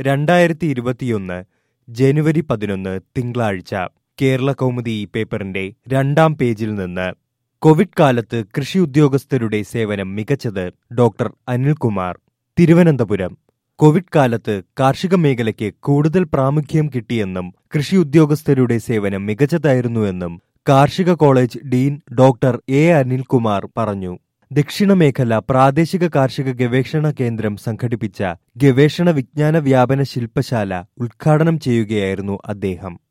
രണ്ടായിരത്തി ഇരുപത്തിയൊന്ന് ജനുവരി പതിനൊന്ന് തിങ്കളാഴ്ച കേരള കൗമുദി ഈ പേപ്പറിന്റെ രണ്ടാം പേജിൽ നിന്ന് കോവിഡ് കാലത്ത് കൃഷി ഉദ്യോഗസ്ഥരുടെ സേവനം മികച്ചത് ഡോക്ടർ അനിൽകുമാർ തിരുവനന്തപുരം കോവിഡ് കാലത്ത് കാർഷിക മേഖലയ്ക്ക് കൂടുതൽ പ്രാമുഖ്യം കിട്ടിയെന്നും കൃഷി ഉദ്യോഗസ്ഥരുടെ സേവനം മികച്ചതായിരുന്നുവെന്നും കാർഷിക college dean doctor A Anilkumar പറഞ്ഞു ദക്ഷിണ മേഖല പ്രാദേശിക കാർഷിക ഗവേഷണ കേന്ദ്രം സംഘടിപ്പിച്ച ഗവേഷണ വിജ്ഞാന വ്യാപന ശില്പശാല ഉദ്ഘാടനം ചെയ്യുകയായിരുന്നു അദ്ദേഹം